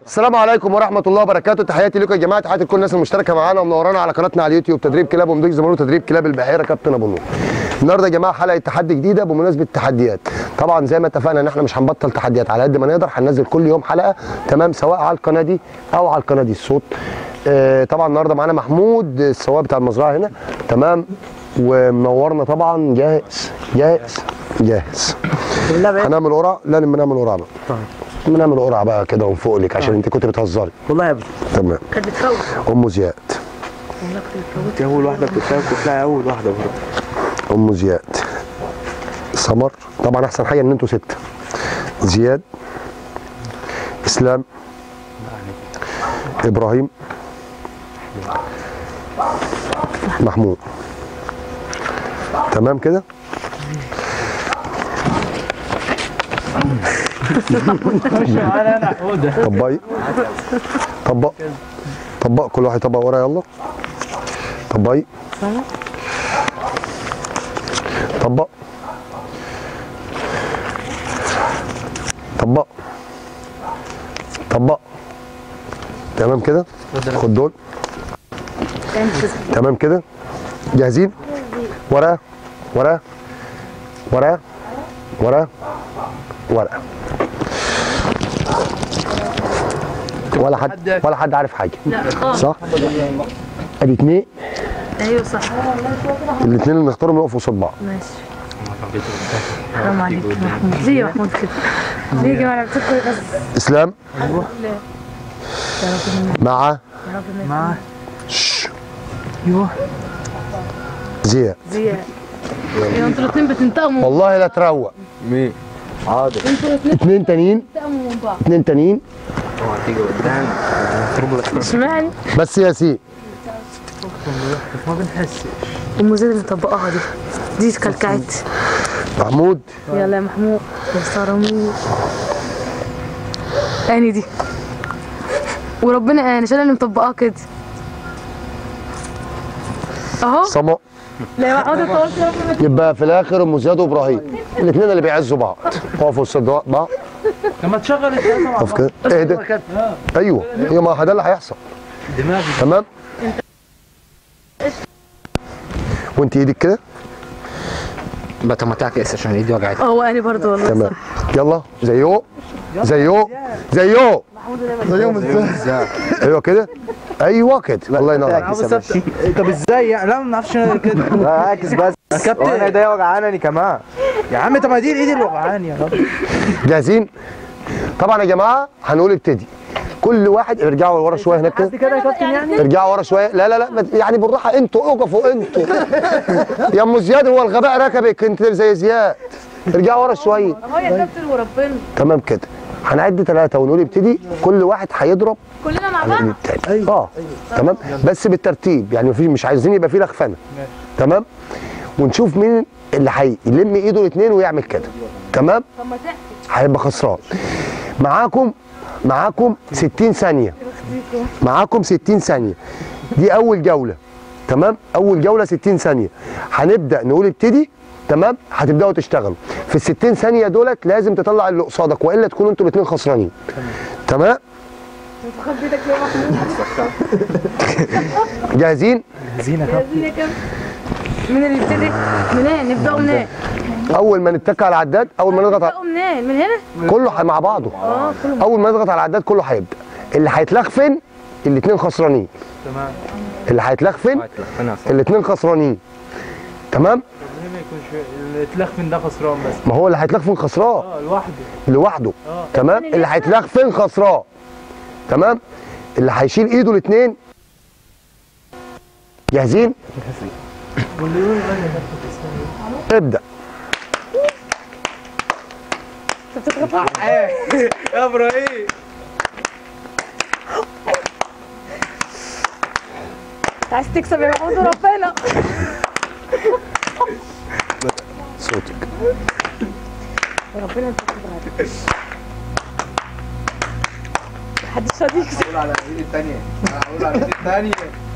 السلام عليكم ورحمه الله وبركاته تحياتي لكم يا جماعه تحياتي لكل الناس المشتركه معانا ومنورانا على قناتنا على اليوتيوب تدريب كلاب ومضيق زمرو تدريب كلاب البحيره كابتن ابو نور النهارده يا جماعه حلقه تحدي جديده بمناسبه التحديات طبعا زي ما اتفقنا ان احنا مش هنبطل تحديات على قد ما نقدر هننزل كل يوم حلقه تمام سواء على القناه دي او على القناه دي الصوت آه طبعا النهارده معانا محمود السواق بتاع المزرعه هنا تمام ومنورنا طبعا جاهز جاهز جاهز هنعمل قرعه لا بنعمل قرعه بقى بنعمل قرعه بقى كده ونفوق لك عشان انت كنت بتهزري والله يا ابني تمام كانت بتفوت ام زياد والله كنت بتفوت دي اول واحده بتتلاقي بتطلع اول واحده برضه ام زياد سمر طبعا احسن حاجه ان انتوا سته زياد اسلام ابراهيم محمود تمام كده طبقي طبق طبق كل واحد طبق ورا يلا طبقي طبق طبق طبق تمام كده خد دول تمام كده جاهزين ورقه ورقه ورقه ورقه ورقه ولا حد ولا حد عارف حاجه لا خالص صح ادي اتنين ايوه صح الاثنين اللي نختارهم يقفوا قصاد بعض ماشي حرام عليك يا محمود ليه يا محمود كده ليه يا جماعه بتذكر بس اسلام مع يا رب ما مع شش. ايوه زياد زياد يا انتوا الاثنين بتنتقموا والله لا تروق مين حاضر انتوا الاثنين اتنين تانيين بتنتقموا من بعض اتنين تانيين اوعى تيجي قدام اضرب لك اشمعنى بس ياسين ما بنحسش ام زيد اللي مطبقاها دي دي كلكعت محمود يلا يا محمود يا صرامي اني دي وربنا انا عشان اللي مطبقاها كده اهو صمو لا يا محمود انت قلت ربنا يبقى في الاخر ام زياد وابراهيم الاثنين اللي بيعزوا بعض وقفوا قصاد بعض لما تشغل الثلاثه مع اقف كده ايه ده ايوه ايوه ما ده اللي هيحصل دماغي تمام وانت ايدك كده بطمتك يا عشان ايدي وجعت هو اني برضه والله تمام صح يلا زيو زيو زيو زيهم ازاي ايوه كده ايوه كده الله ينور عليك طب ازاي يعني لا ما نعرفش انا كده لا عاكس بس يا كابتن. وانا ايديا وجعاني كمان يا عم طب ما دي الايد اللي وقعاني يا رب جاهزين طبعا يا جماعه هنقول ابتدي كل واحد ارجعوا ورا شويه هناك كده كده يا كابتن يعني ارجعوا ورا شويه لا لا لا ما- يعني بالراحه انتوا اوقفوا انتوا يا ام زياد هو الغباء ركبك انت زي زياد ارجعوا ورا شويه اهو يا كابتن وربنا تمام كده هنعد ثلاثة ونقول ابتدي كل واحد هيضرب كلنا مع على بعض الايد التاني اه تمام بس بالترتيب يعني مفيش مش عايزين يبقى في لخفنه تمام ونشوف مين اللي هيلم ايده الاثنين ويعمل كده تمام طب ما تحكي هيبقى خسران معاكم معاكم 60 ثانية معاكم 60 ثانية دي أول جولة تمام أول جولة 60 ثانية هنبدأ نقول ابتدي تمام هتبدأوا تشتغلوا في ال 60 ثانية دولت لازم تطلع اللي قصادك وإلا تكونوا أنتوا الاتنين خسرانين تمام جاهزين زينه كابتن عايزين يا كابتن مين اللي يبتدي؟ منين؟ نبدأوا منين؟ أول ما نتك على العداد أول ما نضغط على نبدأوا منين؟ من هنا؟ كله ح- مع بعضه اه كله أول ما نضغط على العداد كله هيبدأ اللي هيتلخفن الاتنين خسرانين تمام اللي هيتلخفن انا الاثنين خسرانين تمام ربنا ما يكونش اللي اتلخفن ده خسران بس ما هو اللي هيتلخفن خسران اه لوحده لوحده تمام اللي هيتلخفن خسران تمام اللي هيشيل ايده الاثنين جاهزين ابدا يا ابراهيم عايز تكسب يا محمود وربنا صوتك ربنا انت تبغى محدش راضي يكسب هقول على الايد الثانيه هقول على الايد الثانيه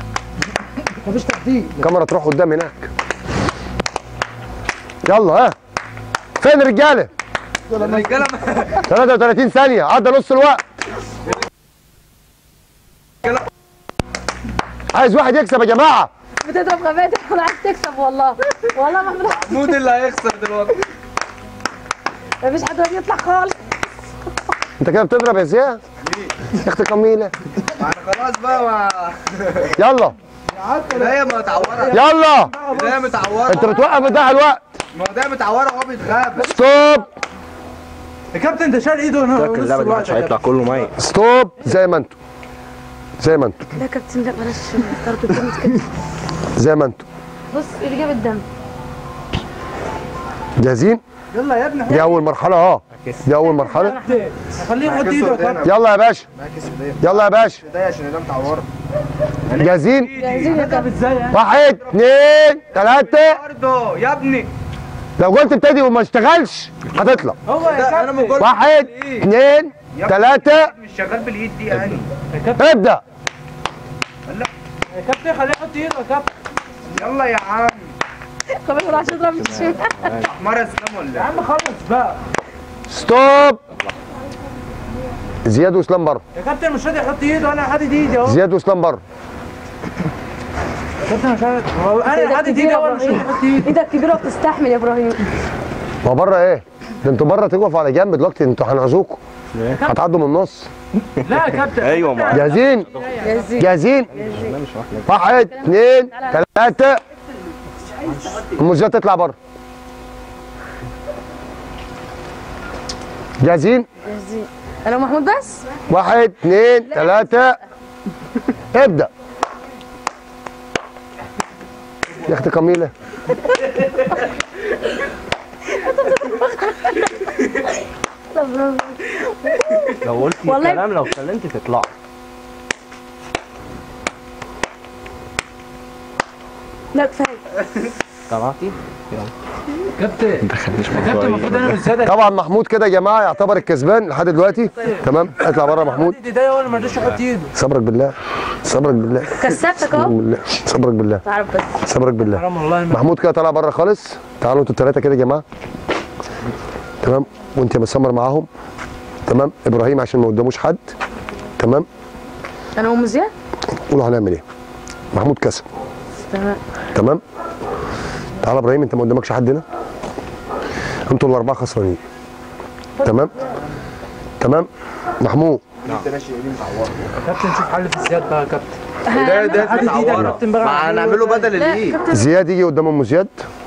الكاميرا تروح قدام هناك يلا ها فين الرجاله الرجاله 33 ثانيه عدى نص الوقت عايز واحد يكسب يا جماعه بتضرب غبات انا عايز تكسب والله والله محمود محمود اللي هيخسر دلوقتي مفيش حد راضي يطلع خالص انت كده بتضرب يا زياد يا اختي كميله ما انا خلاص بقى ما يلا هي متعوره يلا هي متعوره انت بتوقف بتضيع الوقت ما هو ده متعوره وهو بيتغاب ستوب يا كابتن ده شال ايده هنا نص اللعبه دي الوقت مش يا هيطلع كله ميه ستوب زي ما انتوا زي ما انتوا لا كابتن لا بلاش ضرب الدم كده زي ما انتوا بص اللي جاب الدم جاهزين كابتن. يلا يا ابني دي اول مرحله اه دي اول مرحله خليه يحط ايده يا كابتن يلا يا باشا معاكس في ده يلا يا باشا ده عشان ده متعوره جاهزين جاهزين يا كابتن ازاي يعني واحد اثنين ثلاثه برضه يا ابني لو قلت ابتدي وما اشتغلش هتطلع هو يا ده انا ما كابتن قلت واحد اثنين ثلاثه مش شغال بالايد دي يعني يا كابتن ابدا يا كابتن خليه يحط ايده يا كابتن يلا يا عم خلاص راح يضرب الشمال احمر اسلام ولا يا إيه؟ عم خلص بقى ستوب زياد واسلام بره يا كابتن مش راضي يحط ايده انا حاطط ايدي اهو زياد واسلام بره يا كابتن مش راضي هو انا حاطط ايدي اهو مش راضي يحط ايده ايدك كبيره وبتستحمل يا ابراهيم ما بره ايه ده انتوا بره تقفوا على جنب دلوقتي انتوا هنعزوكوا هتعدوا من النص لا يا كابتن ايوه ما جاهزين جاهزين جاهزين واحد اثنين ثلاثه ام زياد تطلع بره جاهزين جاهزين انا ومحمود بس واحد اثنين ثلاثة ابدأ يا اختي كميلة لا برافو. لو قلت والله- كلام لو اتكلمت تطلع لا كفايه طلعتي كابتن كابتن المفروض انا والساده طبعا محمود كده يا جماعة يعتبر الكسبان لحد دلوقتي تمام اطلع بره محمود ايدي ده هو اللي ما رضيش يحط ايده صبرك بالله صبرك بالله كسبتك صبرك اهو بالله صبرك بالله تعرف بس صبرك بالله حرام والله الم- محمود كده طالع بره خالص تعالوا انتوا الثلاثة كده يا جماعة تمام وانت مسمر معاهم تمام ابراهيم عشان ما قداموش حد تمام انا وام زياد قولوا هنعمل ايه محمود كسب تمام تمام تعالى ابراهيم انت ما قدامكش حد هنا انتوا الاربعه خسرانين تمام تمام محمود كابتن شوف حل في السياد بقى يا كابتن ده ده حاطط ايدك يا كابتن بقى ما هنعمله بدل لا الايد كابتن زياد يجي قدام ام زياد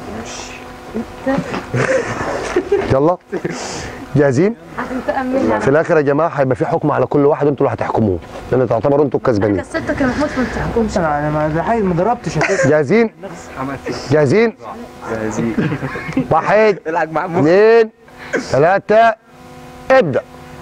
يلا جاهزين هتنتقم مني في الاخر يا جماعه هيبقى في حكم على كل واحد انتوا اللي هتحكموه لان تعتبروا انتوا انا الكسبانين كسبتك يا محمود فما تحكمش انا انا ما ده حاجه ما ضربتش يا كابتن جاهزين جاهزين واحد العب مع مخ اثنين ثلاثة ابدأ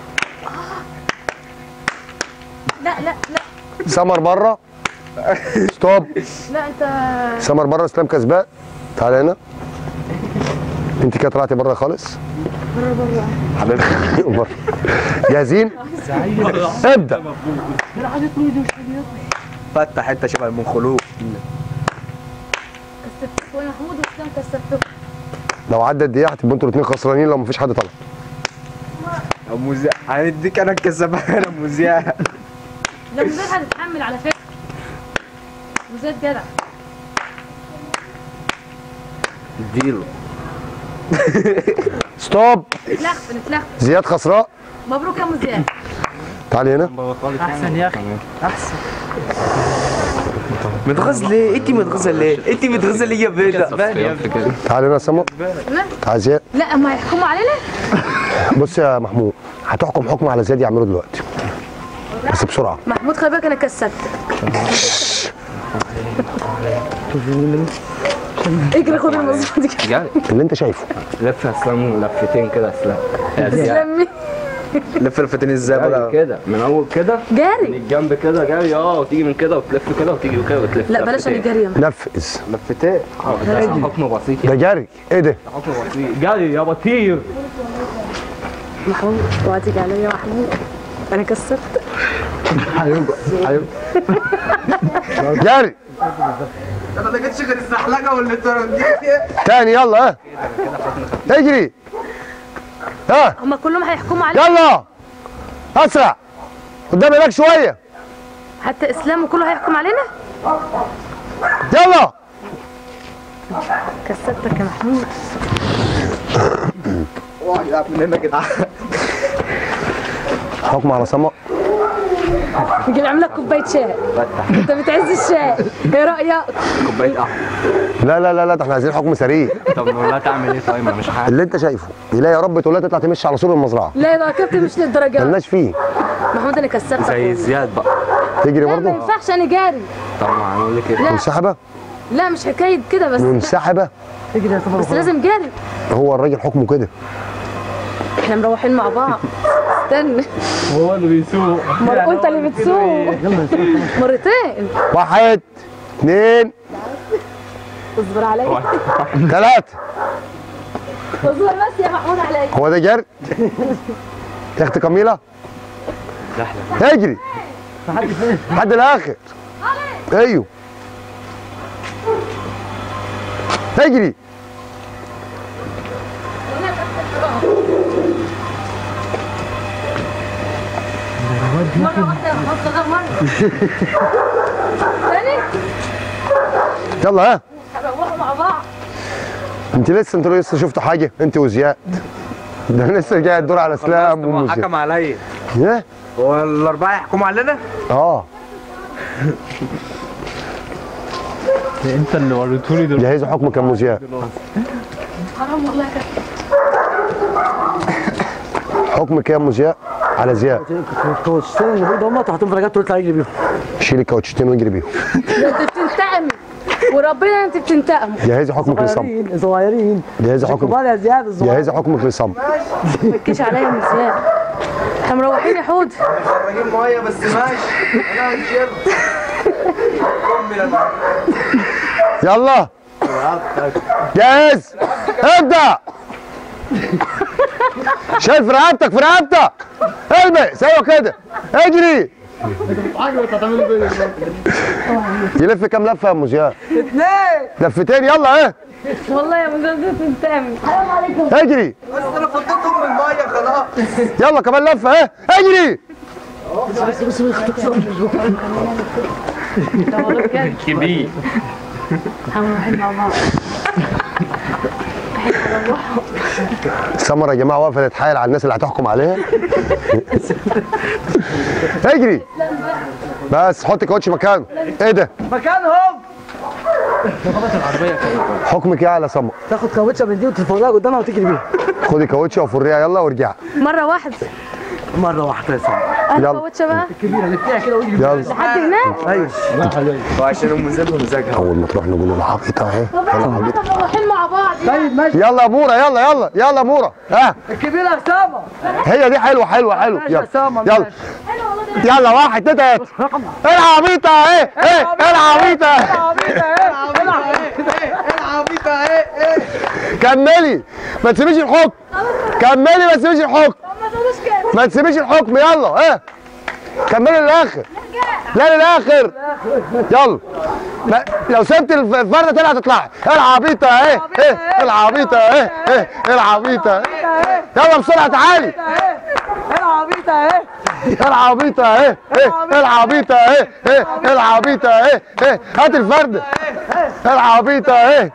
لا لا لا سمر بره ستوب لا انت سمر بره اسلام كسبان تعالى هنا انت كده طلعتي بره خالص بره بره بره جاهزين ابدأ انا حاطط له ايده مش راضي يطلع. فتح حته شبه المنخلوق كسبتك وانا محمود واسلام كسبتك لو عدت دقيقة هتبقوا انتوا الاثنين خسرانين لو مفيش حد طلع ام زياد هنديك انا الكسبان انا ام زياد لا مزيد هتتحمل على فكره مزيد جدع اديله ستوب نتلخف نتلخف زياد خسراء مبروك يا مزياد تعالي هنا احسن يا اخي احسن متغز ليه؟ انت متغزه ليه؟ انت متغزه ليه يا بيضه؟ تعالي هنا يا سمر تعالى زياد لا ما يحكموا علينا بص يا محمود هتحكم حكم على زياد يعمله دلوقتي بس بسرعة محمود خلي بالك انا كسبتك اجري خد المظبوط دي جاري اللي انت شايفه لف يا اسلام لفتين كده يا اسلام يا زياد. تسلمي لف الفتين ازاي جاري بقى؟ كده من اول كده من جاري الجنب كده جاري اه وتيجي من كده وتلف كده وتيجي كده وتلف لا بلاش انا لفتين. جاري نفذ لفتين اه ده حكم بسيط ده يعني جري ايه ده حكم بسيط جاري يا بطير محمود اوعى تيجي عليا يا محمود انا كسبت جري انا ما جتش غير الزحلقه واللي دي تاني يلا ها اجري ها هما كلهم هيحكموا علينا يلا اسرع قدام هناك شويه حتى اسلام وكله هيحكم علينا يلا كسبتك يا محمود واحد من هنا كده حكم على سما نجي نعمل لك كوبايه شاي انت بتعز الشاي ايه رايك كوبايه قهوه لا لا لا لا ده احنا عايزين حكم سريع طب نقول لها تعمل ايه طيب ما مش حاجه اللي انت شايفه لا يا رب تقول لها تطلع تمشي على سور المزرعه لا ده كابتن مش للدرجه دي. ملناش فيه محمود انا كسبتك زي زياد بقى تجري لا ما برضه ينفعش انا جاري طب ما هنقول لك ايه لا منسحبه لا مش حكايه كده بس منسحبه بس لازم جاري هو الراجل حكمه كده احنا مروحين مع بعض استنى هو اللي بيسوق مر... انت اللي بتسوق مرتين واحد اثنين اصبر عليا ثلاثة اصبر بس يا محمود عليا هو ده جرد يا اختي كميلة زحلة اجري لحد الاخر ايوه اجري مره واحده يا محمود غير مره تاني يلا ها هنروحوا مع بعض انت لسه انتوا لسه شفتوا حاجة انت وزياد ده أنا لسه جاي الدور على اسلام هو ومزياد حكم عليا ايه هو الاربعه يحكموا علينا اه انت اللي وريتولي دول جهزوا حكمك يا ام زياد حرام والله يا كابتن حكمك يا ام زياد على زياد الكوتشتين اللي فوق هم تحطهم في رجعت وتطلع يجري بيهم شيل الكاوتشتين واجري بيهم ده انت بتنتقمي وربنا انت بتنتقموا جهزي حكمك للصمت صغيرين صغيرين جهزي حكمك كبار يا زياد الصغير جهزي حكمك للصمت ما تبكيش عليا يا مزيان احنا مروحين يا حود خرجين ميه بس ماشي انا هنشرب امي لما يلا جاهز ابدا شايف رقبتك في رقبتك البس ايوه كده اجري يلف كام لفه يا ام زياد اثنين لفتين يلا ايه والله يا مزيان بتنتقمي حرام عليكم اجري بس انا فضيتهم من الميه خلاص يلا كمان لفه ايه اجري كبير هنروحين مع بعض سمر يا جماعه واقفه تتحايل على الناس اللي هتحكم عليها اجري بس حط كاوتش مكانه ايه ده مكانهم حكمك ايه على سمر تاخد كاوتشه من دي وتفرجها قدامها وتجري بيها خدي كاوتش وفريها يلا وارجعي مره واحده مره واحده يا سامي انا يلا. كوتشه بقى كبيره لفيها كده واجري يلا لحد هناك ايوه وعشان ام زياد ومزاجها اول ما تروح نقول له العبيطه اهي طب احنا مروحين مع بعض طيب ماشي يلا يا مورا يلا يلا يلا يا مورا ها الكبيره يا سامه هي دي حلوه حلوه حلوه ماشي يا يلا سامه يلا ماشي. يلا واحد اتنين تلاته العبيطه اهي ايه العبيطه اهي العبيطه ايه ايه كملي ما تسيبيش الحكم كملي ما تسيبيش الحكم ما تقولوش كده ما تسيبيش الحكم يلا ايه كملي للاخر لا للاخر يلا ما لو سبت الف- الفرده تاني هتطلعي العبيطه اهي ايه العبيطه اهي ايه العبيطه اهي يلا بسرعه تعالي العبيطه اهي العبيطه اهي ايه العبيطه اهي ايه العبيطه اهي ايه هات الفرده العبيطه اهي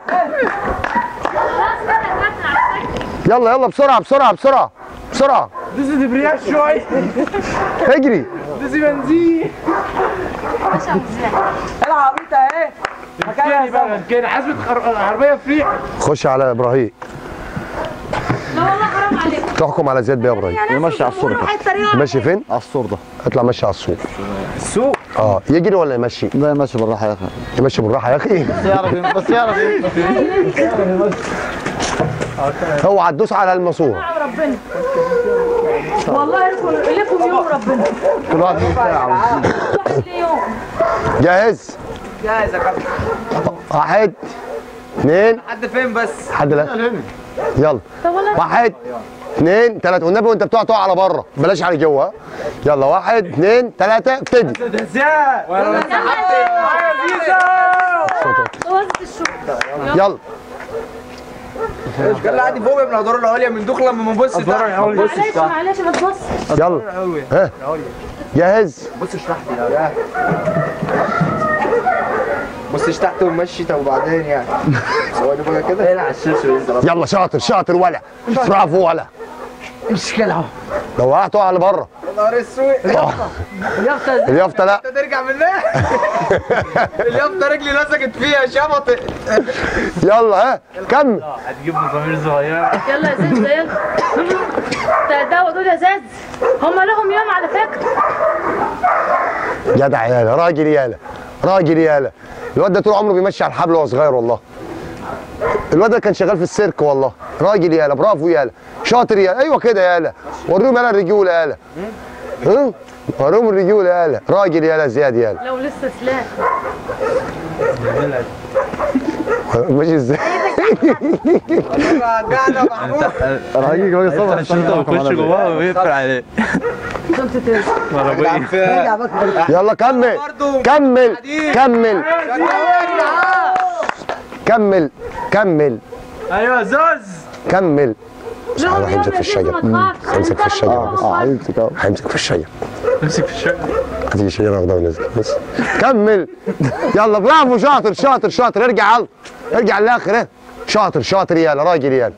يلا يلا بسرعه بسرعه بسرعه بسرعه دوسي دبرياج شوي اجري دوسي بنزين العبيطه اهي مكانها يا سامه كده حسبة عربية فري خش على ابراهيم لا والله حرام عليكم تحكم على زياد بيه يا ابراهيم يمشي على السور كده ماشي فين على السور ده اطلع مشي على السوق السوق اه يجري ولا يمشي ده يمشي بالراحه يا اخي يمشي بالراحه يا اخي بس يعرف بس يعرف اوعى تدوس على الماسوره ربنا والله لكم لكم يوم ربنا كل واحد فيهم ساعة. واحد يوم جاهز جاهز يا كابتن واحد اثنين حد فين بس حد لا يلا طب والله واحد اثنين ثلاثة والنبي وانت بتقع تقع على بره بلاش على جوه ها؟ يلا واحد اثنين ثلاثة ابتدي ده زياد ولا بوظت الشغل يلا قال عندي فوبيا من الادوار العليا من دوخ لما بنبص تحت معلش معلش ما تبص يلا ها جاهز بص اشرح لي يا بصش تحت ومشي طب وبعدين يعني ثواني بقى كده العب الشاشه وينزل يلا شاطر شاطر ولا برافو ولا مشكلة اهو لو وقعت اقع لبره يا نهار اسود اليافطة اليافطه لا ترجع منها اليافطه رجلي لزقت فيها شبطت يلا ها كمل هتجيب مزامير صغيره يلا يا زاز يلا تهدوا دول يا زاز هم لهم يوم على فكرة جدع يالا راجل يالا راجل يالا الواد ده طول عمره بيمشي على الحبل وهو صغير والله الواد ده كان شغال في السيرك والله راجل يالا برافو يالا شاطر يالا ايوه كده يالا وريهم يالا الرجوله يالا ها وريهم الرجوله يالا راجل يالا زياد يالا لو لسه سلاح ماشي ازاي رجعنا محمود راجل جوه الصبح الشنطه ويخش جواها ويقفل عليه شنطة ايه؟ مرابيه فيها يلا كمل برضو. كمل كمل شجعنا. كمل كمل ايوه زوز كمل لهم هيمسك يوم في يا زاز الشجر ما تخافش هيمسك في الشجر بس اه هيمسك اهو هيمسك في الشجر امسك في الشقه هتيجي شجره واخدها ونزل بس كمل يلا برافو شاطر شاطر شاطر ارجع يلا ارجع للاخر اه. شاطر شاطر يالا راجل يالا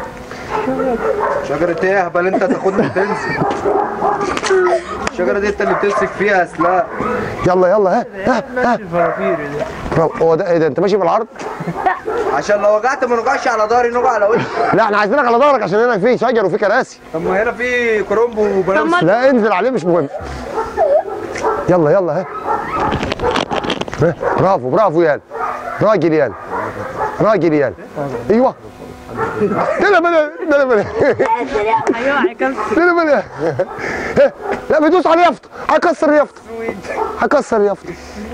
شجرة ايه يا هبل انت تاخدنا تنزل الشجرة دي انت اللي بتمسك فيها اسلاء يلا يلا ها ها ها الفرافير ده برافو. هو ده ايه ده انت ماشي بالعرض عشان لو وجعت ما نوجعش على ظهري نوجع على وشي لا احنا عايزينك على ظهرك عشان هنا في شجر وفي كراسي طب ما هنا في كرومبو وبلاوس لا انزل عليه مش مهم يلا يلا ها ها برافو برافو يالا راجل يالا راجل يالا ايوه لا بلا لا بلا ايوه يا كابتن لا بلا ها، لا بيدوس على اليافطه هكسر اليافطه هكسر اليافطه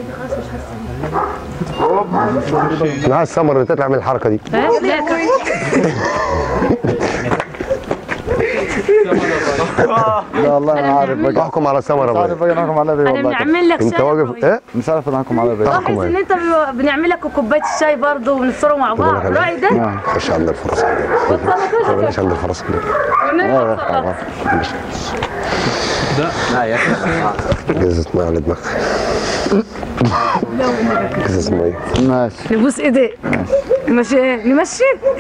معاه السمر اللي تطلع من الحركه دي ها؟ لا يا كابتن لا والله انا عارف بقى احكم على السمره مش عارف بقى بقى نحكم على بيه انا والله بنعمل لك انت شاي واقف قوي. ايه مش عارف نحكم على بيه لاحظ ان انت ب- بنعمل لك كوبايه الشاي برضه ونفطروا مع بعض راي ده خش عند الفرس بلاش عند الفرس جزت ميه على دماغك جزت ميه ماشي نبوس ايديه ماشي ايه نمشي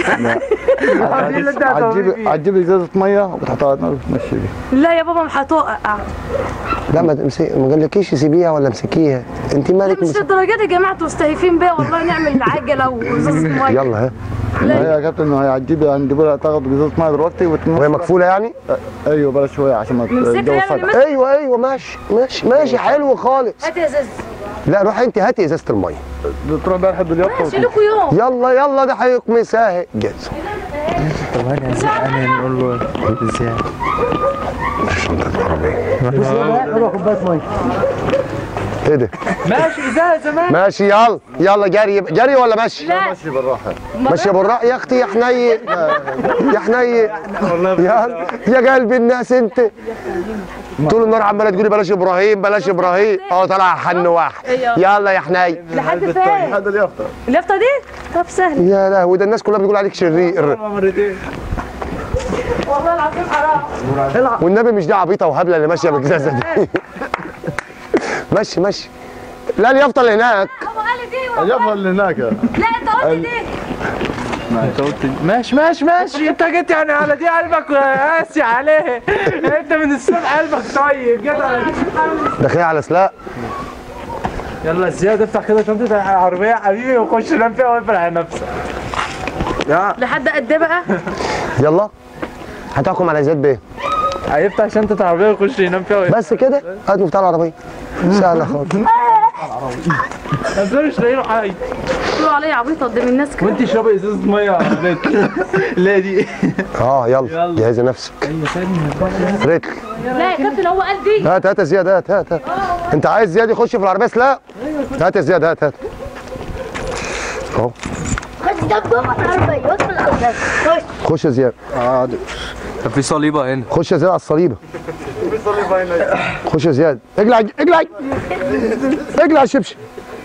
هتجيب هتجيب ازازه ميه وتحطها على النار وتمشي بيها لا يا بابا مش هتقع لا ما تمسك ما قالكيش سيبيها ولا امسكيها انت لا مالك مش مس... للدرجه دي يا جماعه انتوا مستهيفين بيا والله نعمل عجله وازازه ميه يلا ها هي يا كابتن هي هتجيب هنجيب لها تاخد ازازه ميه دلوقتي وتنص وهي مكفوله يعني ايوه بلاش شويه عشان ما نمسكها الجو يعني فجأة نمسك ايوه ايوه ماشي ماشي ماشي حلو خالص هات يا زاز لا روحي انت هاتي ازازه الميه تروح بقى لحد اليافطه ماشي لكم يوم يلا يلا ده هيقمص اهي جاز طب انا انا نقول له ازاي شنطه العربيه روح كوباية مية ايه ده ماشي ازازه ماشي ماشي يلا يلا جري جري ولا ماشي لا ماشي بالراحه ماشي يا بالراحه يا اختي يا حنين يا حنين يا يا قلب الناس انت طول النهار عماله تقولي بلاش ابراهيم بلاش ابراهيم اه طلع حن واحد يلا يا حنين لحد فين لحد اليافطه اليافطه دي طب سهل يا لهوي ده الناس كلها بتقول عليك شرير مرتين والله العظيم حرام والنبي مش دي عبيطه وهبله اللي ماشيه بالجزازه دي مشي مشي لا اليافطه اللي هناك هو قال لي دي والله. اليافطه اللي هناك لا انت قلت دي انت قلت ماشي ماشي ماشي انت جيت يعني على دي قلبك قاسي عليه انت من الصبح قلبك طيب جيت على داخلين على سلاق يلا زياد افتح كده شنطه العربيه يا حبيبي وخش نام فيها واقفل على نفسك لحد قد ايه بقى يلا هتحكم على زياد بيه هيفتح شنطه العربيه ويخش ينام فيها ويقفل. بس كده هات مفتاح العربيه سهله خالص بس انا مش لاقي له حاجه تقولوا عليا عبيطه قدام الناس كده وانت اشربي ازازه ميه يا عربيه لا دي اه يلا يلا. جهزي نفسك ريتل لا يا كابتن هو قال دي هات هات يا زياد هات هات هات انت عايز زياد يخش في العربيه سلاق هات يا زياد هات هات اهو خش ده جوه العربية وادخل الأوضة خش خش يا زياد طب في صليبه هنا خش يا زياد على الصليبه خش يا زياد اجلع اجلع اجلع على الشبشب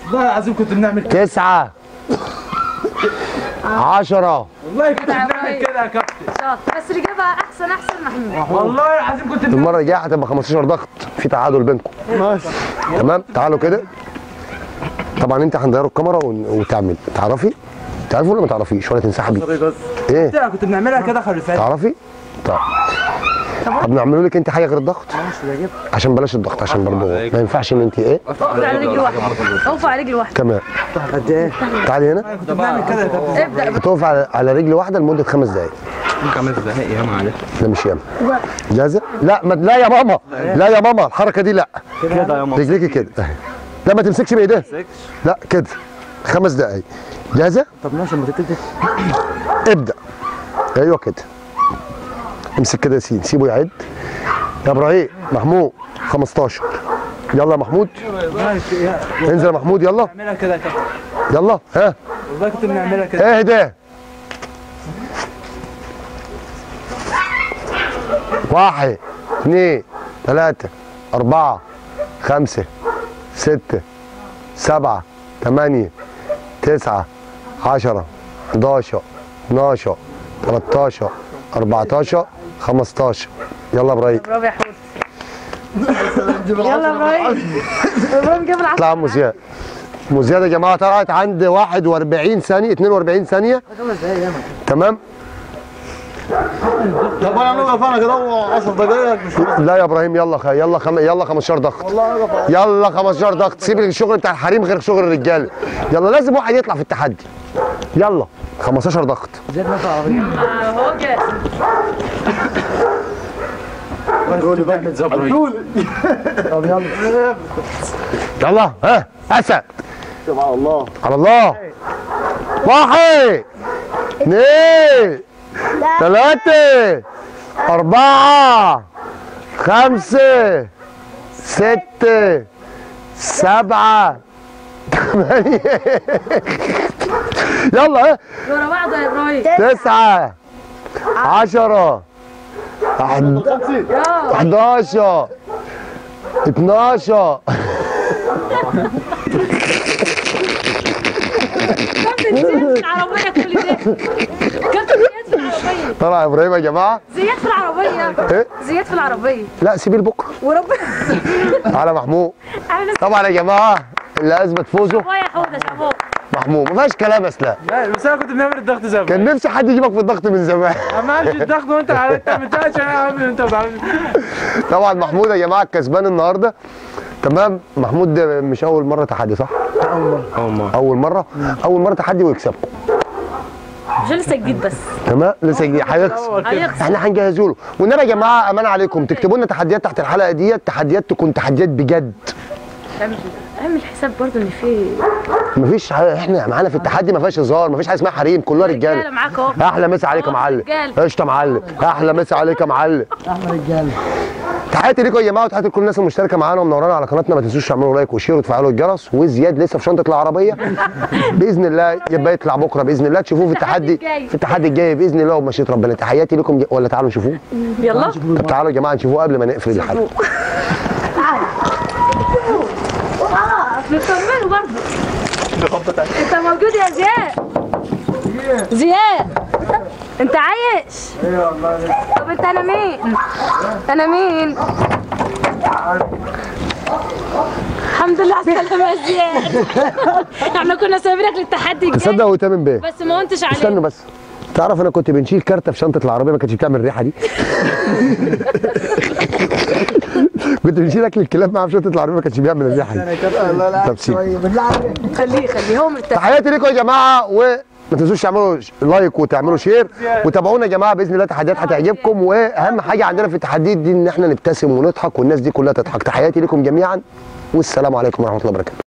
والله العظيم كنت بنعمل كده تسعة عشرة والله كنت بنعمل كده يا كابتن شاطر بس الإجابة أحسن أحسن محمود والله العظيم كنت بنعمل المرة الجاية هتبقى 15 ضغط في تعادل بينكم ماشي تمام تعالوا كده طبعا انت هنديروا الكاميرا ون- وتعمل تعرفي تعرفي ولا ما تعرفيش ولا تنسحبي ايه كده كنت بنعملها كده خلفات تعرفي طيب طب نعملوا لك انت حاجه غير الضغط عشان بلاش الضغط عشان برضه ما ينفعش ان انت ايه أوقف على رجل واحدة أوقف على رجل واحدة تمام قد ايه؟ تعالي هنا كنت بنعمل كده يا كابتن ابدأ هتقف على على رجل واحده لمده خمس دقائق خمس دقايق يا معلش ده مش ياما جاهزه لا ما لا يا ماما لا يا ماما الحركه دي لا كده يا ماما رجليكي كده اهي. لا ما تمسكش بايديها لا كده خمس دقائق جاهزه طب ماشي ما تبتدي ابدا ايوه كده امسك كده يا سين سيبه يعد يا ابراهيم محمود 15 يلا يا محمود ماشي يا- انزل يا محمود يلا بنعملها كده يا كابتن يلا ها والله كنت بنعملها كده اهدى واحد اثنين ثلاثة أربعة خمسة ستة سبعة ثمانية تسعة عشرة 11 12 13 14 15 يلا يا ابراهيم برافو يا حود يلا إبراهيم إبراهيم جاب العشرة اطلع مزياد مزياد يا جماعه طلعت عند 41 ثانيه 42 ثانيه تمام طب انا نوقف انا كده 10 دقايق مش لا يا ابراهيم يلا خ... يلا خم... يلا 15 ضغط والله نوقف يلا 15 ضغط سيب الشغل بتاع الحريم غير شغل الرجاله يلا لازم واحد يطلع في التحدي يلا 15 ضغط زيد نفس عربية هو جاهز طب يلا يلا ها اسد سبحان الله على الله واحد اثنين ثلاثة أربعة خمسة ستة سبعة ثمانية يلا ها ورا بعض يا إبراهيم تسعة عشرة أحد- يلا 11 12 كابتن زياد في العربية كل ده كابتن زياد في العربية طلع ابراهيم يا جماعه زياد في العربية إيه؟ زياد في العربية لا سيبيه لبكره وربنا على محمود أنا طبعا يا جماعه اللي اثبت فوزه شابوه يا حودة شابوه محمود ما فيهاش كلام يا اسلام لا بس انا كنت بنعمل الضغط زمان كان نفسي حد يجيبك في الضغط من زمان ما عملش الضغط وانت انت ما بتعملش انا يا عم انت بتعمل طبعا محمود يا جماعه الكسبان النهارده تمام محمود ده مش اول مره تحدي صح اول مره اول مره اول مره تحدي ويكسبكم مش لسه جديد بس تمام لسه جديد هيخسر هيخسر احنا هنجهزه له والنبي يا جماعه امان عليكم تكتبوا لنا تحديات تحت الحلقه ديت تحديات تكون تحديات بجد اعمل اعمل حساب برضه ان في مفيش ح- احنا معانا في التحدي ما فيهاش هزار مفيش حاجه اسمها حريم كلها رجاله رجاله معاك اهو احلى مسا عليك يا أهو معلم رجالة. قشطه يا معلم احلى مسا عليك يا معلم احنا رجاله تحياتي ليكم يا جماعه وتحياتي لكل الناس المشتركه معانا ومنورانا على قناتنا ما تنسوش تعملوا لايك وشير وتفعلوا الجرس وزياد لسه في شنطه العربيه باذن الله يبقى يطلع بكره باذن الله تشوفوه في التحدي التحدي الجاي. في التحدي الجاي باذن الله وبمشيئه ربنا تحياتي لكم ج- ولا تعالوا نشوفوه يلا طب تعالوا يا جماعه نشوفوه قبل ما نقفل الحلقه نطمنه برضه انت موجود يا زياد زياد انت عايش طب انت انا مين انا مين الحمد لله على السلامة يا زياد احنا كنا سايبينك للتحدي الجاي تصدق وتامن بيه بس ما قلتش عليه استنوا بس تعرف انا كنت بنشيل كارته في شنطه العربيه ما كانتش بتعمل الريحه دي كنت بنشيل اكل الكلاب معاه في شنطه العربيه ما كانش بيعمل الريحه دي لا لا طب سيب. بالله عليك خليه خليه هو مرتاح تحياتي لكم يا جماعه وما تنسوش تعملوا ش- لايك وتعملوا شير وتابعونا يا جماعه باذن الله تحديات هتعجبكم واهم حاجه عندنا في التحديات دي ان احنا نبتسم ونضحك والناس دي كلها تضحك تحياتي لكم جميعا والسلام عليكم ورحمه الله وبركاته